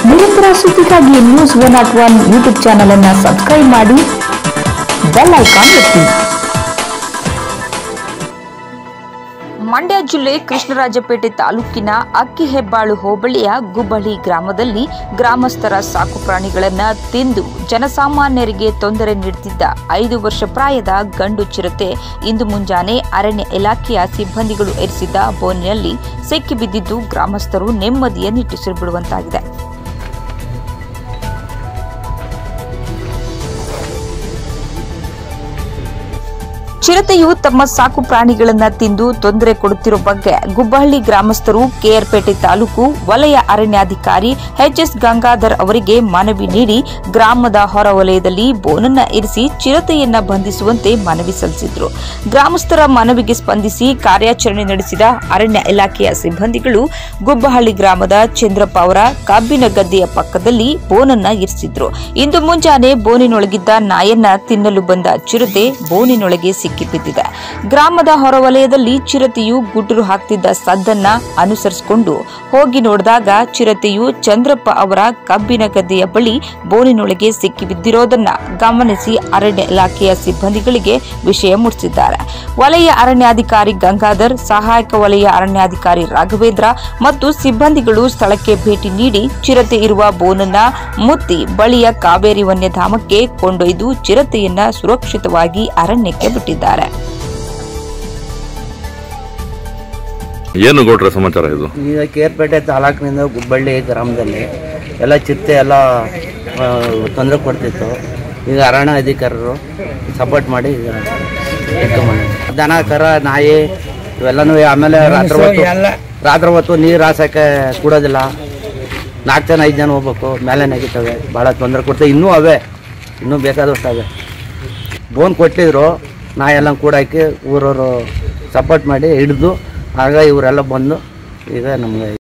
ನಿರಂತರ ಸುದ್ದಿಗಾಗಿ news one not one YouTube channel ಅನ್ನು ಸಬ್ಸ್ಕ್ರೈಬ್ ಮಾಡಿ ಬೆಲ್ ಐಕಾನ್ ಒತ್ತಿ ಮಂಡ್ಯ ಜಿಲ್ಲೆ ಕೃಷ್ಣರಾಜಪೇಟೆ ತಾಲೂಕಿನ ಅಕ್ಕಿಹೆಬ್ಬಾಳು ಹೋಬಳಿಯ ಗುಬ್ಬಳ್ಳಿ ಗ್ರಾಮದಲ್ಲಿ ಗ್ರಾಮಸ್ಥರ ಸಾಕು ಪ್ರಾಣಿಗಳನ್ನ ತಿಂದು ಜನಸಾಮಾನ್ಯರಿಗೆ ತೊಂದರೆ ನೀಡುತ್ತಿದ್ದ ಐದು ವರ್ಷ ಪ್ರಾಯದ ಗಂಡು ಚಿರತೆ ಇಂದು ಮುಂಜಾನೆ ಅರಣ್ಯ ಇಲಾಖೆಯ ಸಿಬ್ಬಂದಿಗಳು ಎರಿಸಿದ್ದ ಬೋನಿನಲ್ಲಿ ಸಿಕ್ಕಿಬಿದ್ದಿದ್ದು ಗ್ರಾಮಸ್ಥರು ನೆಮ್ಮದಿಯ ನಿಟ್ಟುಸಿರು ಬಿಡುವಂತಾಗಿದೆ ಚಿರತೆಯು ತಮ್ಮ ಸಾಕು ಪ್ರಾಣಿಗಳನ್ನ ತಿಂದು ತೊಂದರೆ ಕೊಡುತ್ತಿರುವ ಬಗ್ಗೆ ಗುಬ್ಬಹಳ್ಳಿ ಗ್ರಾಮಸ್ಥರು ಕೆಆರ್ಪೇಟೆ ತಾಲೂಕು ವಲಯ ಅರಣ್ಯಾಧಿಕಾರಿ ಎಚ್ಎಸ್ ಗಂಗಾಧರ್ ಅವರಿಗೆ ಮನವಿ ನೀಡಿ ಗ್ರಾಮದ ಹೊರವಲಯದಲ್ಲಿ ಬೋನನ್ನ ಇರಿಸಿ ಚಿರತೆಯನ್ನ ಬಂಧಿಸುವಂತೆ ಮನವಿ ಸಲ್ಲಿಸಿದ್ರು ಗ್ರಾಮಸ್ಥರ ಮನವಿಗೆ ಸ್ಪಂದಿಸಿ ಕಾರ್ಯಾಚರಣೆ ನಡೆಸಿದ ಅರಣ್ಯ ಇಲಾಖೆಯ ಸಿಬ್ಬಂದಿಗಳು ಗುಬ್ಬಹಳ್ಳಿ ಗ್ರಾಮದ ಚಂದ್ರಪ್ಪ ಅವರ ಕಬ್ಬಿನ ಗದ್ದೆಯ ಪಕ್ಕದಲ್ಲಿ ಬೋನನ್ನ ಇರಿಸಿದ್ರು ಇಂದು ಮುಂಜಾನೆ ಬೋನಿನೊಳಗಿದ್ದ ನಾಯನ್ನ ತಿನ್ನಲು ಬಂದ ಚಿರತೆ ಬೋನಿನೊಳಗೆ ಸಿಕ್ಕಿಬಿದ್ದಿದೆ ಗ್ರಾಮದ ಹೊರವಲಯದಲ್ಲಿ ಚಿರತೆಯು ಗುಡ್ರು ಹಾಕ್ತಿದ್ದ ಸದ್ದನ್ನ ಅನುಸರಿಸಿಕೊಂಡು ಹೋಗಿ ನೋಡಿದಾಗ ಚಿರತೆಯು ಚಂದ್ರಪ್ಪ ಅವರ ಕಬ್ಬಿನ ಗದ್ದೆಯ ಬಳಿ ಬೋನಿನೊಳಗೆ ಸಿಕ್ಕಿಬಿದ್ದಿರೋದನ್ನ ಗಮನಿಸಿ ಅರಣ್ಯ ಇಲಾಖೆಯ ಸಿಬ್ಬಂದಿಗಳಿಗೆ ವಿಷಯ ಮುಟ್ಟಿಸಿದ್ದಾರೆ ವಲಯ ಅರಣ್ಯಾಧಿಕಾರಿ ಗಂಗಾಧರ್ ಸಹಾಯಕ ವಲಯ ಅರಣ್ಯಾಧಿಕಾರಿ ರಾಘವೇಂದ್ರ ಮತ್ತು ಸಿಬ್ಬಂದಿಗಳು ಸ್ಥಳಕ್ಕೆ ಭೇಟಿ ನೀಡಿ ಚಿರತೆ ಇರುವ ಬೋನನ್ನ ಮುತ್ತಿ ಬಳಿಯ ಕಾವೇರಿ ವನ್ಯಧಾಮಕ್ಕೆ ಕೊಂಡೊಯ್ದು ಚಿರತೆಯನ್ನ ಸುರಕ್ಷಿತವಾಗಿ ಅರಣ್ಯಕ್ಕೆ ಬಿಟ್ಟಿದ್ದಾರೆ ಏನು ಗೌಡ್ರ ಸಮಾಚಾರ ಇದು ಈಗ ಕೇರ್ಪೇಟೆ ತಾಲೂಕಿನಿಂದ ಗುಬ್ಬಳ್ಳಿ ಗ್ರಾಮದಲ್ಲಿ ಎಲ್ಲ ಚಿರತೆ ಎಲ್ಲ ತೊಂದರೆ ಕೊಡ್ತಿತ್ತು ಈಗ ಅರಣ್ಯ ಅಧಿಕಾರರು ಸಪೋರ್ಟ್ ಮಾಡಿ ಈಗ ಎತ್ಕೊಂಬಂದ್ರು. ದನ ಕರ ನಾಯಿ ಇವೆಲ್ಲನೂ ಆಮೇಲೆ ರಾತ್ರಿ ಹೊತ್ತು ರಾತ್ರಿ ಹೊತ್ತು ನೀರು ಹಾಸಕ್ಕೆ ಕೂಡೋದಿಲ್ಲ ನಾಲ್ಕು ಜನ ಐದು ಜನ ಹೋಗ್ಬೇಕು ಮೇಲೆ ನೆಗಿತವೆ ಭಾಳ ತೊಂದರೆ ಕೊಡ್ತವೆ ಇನ್ನೂ ಅವೇ ಇನ್ನೂ ಬೇಕಾದಷ್ಟು ಅವೆ ಬೋನ್ ಕೊಟ್ಟಿದ್ರು ನಾಯೆಲ್ಲ ಕೂಡಾಕಿ ಊರವರು ಸಪೋರ್ಟ್ ಮಾಡಿ ಹಿಡಿದು ಆಗ ಇವರೆಲ್ಲ ಬಂದು ಈಗ ನಮಗೆ